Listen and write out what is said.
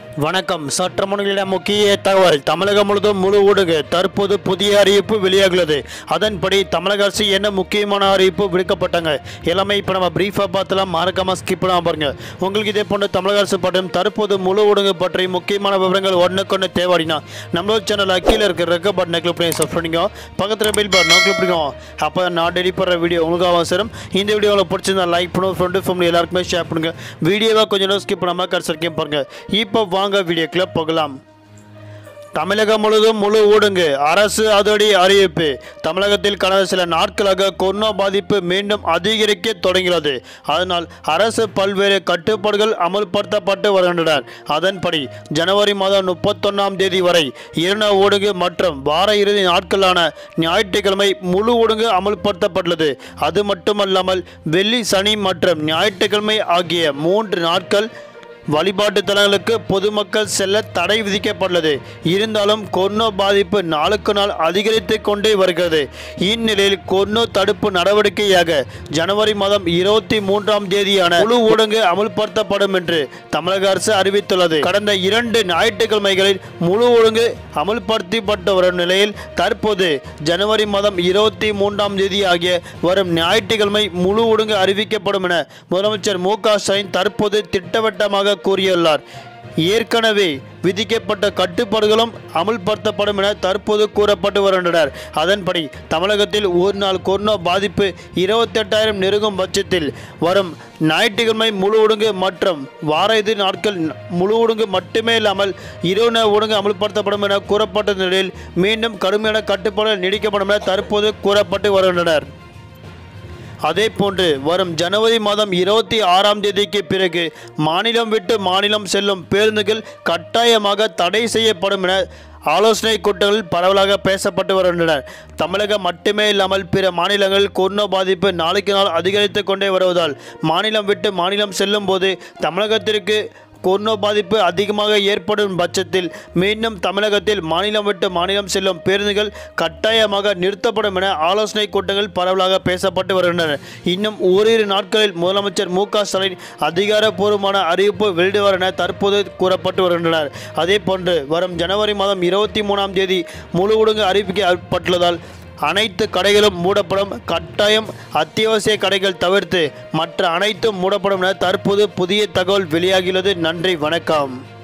வணக்கம் சற்று முன்னிட முக்கிய தகவல் தமிழகம் முழுவதும் முழு ஊடக தற்போது புதிய அறிவிப்பு வெளியாகியுள்ளது அதன்படி தமிழக அரசு என்ன முக்கியமான அறிவிப்பு விடுக்கப்பட்டாங்க எல்லாமே இப்போ நம்ம பிரீஃபாக பார்த்துலாம் மறக்காம ஸ்கிப் பண்ணாம பாருங்க உங்களுக்கு இதே போன்ற தமிழக அரசு பற்றும் தற்போது முழு ஊடக பற்றி முக்கியமான விவரங்கள் ஒன்றுக்கொன்று தேவைடினா நம்மளோட சேனல் கீழே இருக்கிற ரெக்க பட்டனை கிளிக் பண்ணி சப் பண்ணிக்கோ பக்கத்தில் பில் பட்டனை கிளிக் பண்ணிக்கோ அப்போ நான் டெலி போடுற வீடியோ உங்களுக்கு அவசரம் இந்த வீடியோவில் பிடிச்சிருந்தா லைக் பண்ணுவோம் ஃப்ரெண்டு ஃபேமிலி எல்லாருக்குமே ஷேர் பண்ணுங்க வீடியோவை கொஞ்சம் நேரம் ஸ்கிப் பண்ணாமல் கடைசி வரைக்கும் பாருங்க இப்போ வாங்க வீடியோக்குள்ள போகலாம் தமிழகம் முழுவதும் முழு ஊடுங்கு அரசு அதிரடி அறிவிப்பு தமிழகத்தில் கடந்த சில நாட்களாக கொரோனா பாதிப்பு மீண்டும் அதிகரிக்க தொடங்கியுள்ளது அதனால் அரசு பல்வேறு கட்டுப்பாடுகள் அமல்படுத்தப்பட்டு வருகின்றன அதன்படி ஜனவரி மாதம் முப்பத்தொன்னாம் தேதி வரை இரண்டு ஊடகு மற்றும் வார இறுதி நாட்களான ஞாயிற்றுக்கிழமை முழு ஊடகு அமல்படுத்தப்பட்டுள்ளது அது மட்டுமல்லாமல் வெள்ளி சனி மற்றும் ஞாயிற்றுக்கிழமை ஆகிய மூன்று நாட்கள் வழிபாட்டு தலங்களுக்கு பொதுமக்கள் செல்ல தடை விதிக்கப்பட்டுள்ளது இருந்தாலும் கொரோனா பாதிப்பு நாளுக்கு நாள் அதிகரித்து கொண்டே வருகிறது இந்நிலையில் கொரோனா தடுப்பு நடவடிக்கையாக ஜனவரி மாதம் இருபத்தி மூன்றாம் தேதியான முழு ஊடங்கு அமல்படுத்தப்படும் என்று தமிழக அரசு அறிவித்துள்ளது கடந்த இரண்டு ஞாயிற்றுக்கிழமைகளில் முழு ஒழுங்கு அமல்படுத்தப்பட்டு வரும் நிலையில் தற்போது ஜனவரி மாதம் இருபத்தி மூன்றாம் தேதி ஆகிய வரும் ஞாயிற்றுக்கிழமை முழு ஒழுங்கு அறிவிக்கப்படும் என முதலமைச்சர் மு க ஸ்டாலின் தற்போது திட்டவட்டமாக கூறியுள்ளார் ஏற்கனவே விதிக்கப்பட்ட கட்டுப்பாடுகளும் அமுல்படுத்தப்படும் என தற்போது கூறப்பட்டு வருகின்றனர் அதன்படி தமிழகத்தில் ஒரு நாள் கொரோனா பாதிப்பு இருபத்தெட்டாயிரம் நெருங்கும் பட்சத்தில் வரும் ஞாயிற்றுக்கிழமை முழு ஒழுங்கு மற்றும் வார இறுதி நாட்கள் முழு ஒழுங்கு மட்டுமே இல்லாமல் இரவு நேர ஒழுங்கு அமல்படுத்தப்படும் என கூறப்பட்ட நிலையில் மீண்டும் கடுமையான கட்டுப்பாடுகள் நீடிக்கப்படும் என தற்போது கூறப்பட்டு வருகின்றனர் அதே போன்று வரும் ஜனவரி மாதம் இருபத்தி ஆறாம் தேதிக்கு பிறகு மாநிலம் விட்டு மாநிலம் செல்லும் பேருந்துகள் கட்டாயமாக தடை செய்யப்படும் என ஆலோசனை கூட்டங்களில் பரவலாக பேசப்பட்டு வருகின்றன தமிழகம் மட்டுமே இல்லாமல் பிற மாநிலங்களில் கொரோனா பாதிப்பு நாளுக்கு நாள் அதிகரித்து கொண்டே வருவதால் மாநிலம் விட்டு மாநிலம் செல்லும் போது தமிழகத்திற்கு கொரோனா பாதிப்பு அதிகமாக ஏற்படும் பட்சத்தில் மீண்டும் தமிழகத்தில் மாநிலம் விட்டு மாநிலம் செல்லும் பேருந்துகள் கட்டாயமாக நிறுத்தப்படும் என ஆலோசனை கூட்டங்கள் பரவலாக பேசப்பட்டு வருகின்றன இன்னும் ஓரிரு நாட்களில் முதலமைச்சர் மு க ஸ்டாலின் அதிகாரப்பூர்வமான அறிவிப்பு வெளியிடுவார் என தற்போது கூறப்பட்டு வருகின்றனர் அதே போன்று வரும் ஜனவரி மாதம் இருபத்தி மூணாம் தேதி முழு ஒழுங்கு அறிவிக்கப்பட்டுள்ளதால் அனைத்து கடைகளும் மூடப்படும் கட்டாயம் அத்தியாவசிய கடைகள் தவிர்த்து மற்ற அனைத்தும் மூடப்படும் என தற்போது புதிய தகவல் வெளியாகியுள்ளது நன்றி வணக்கம்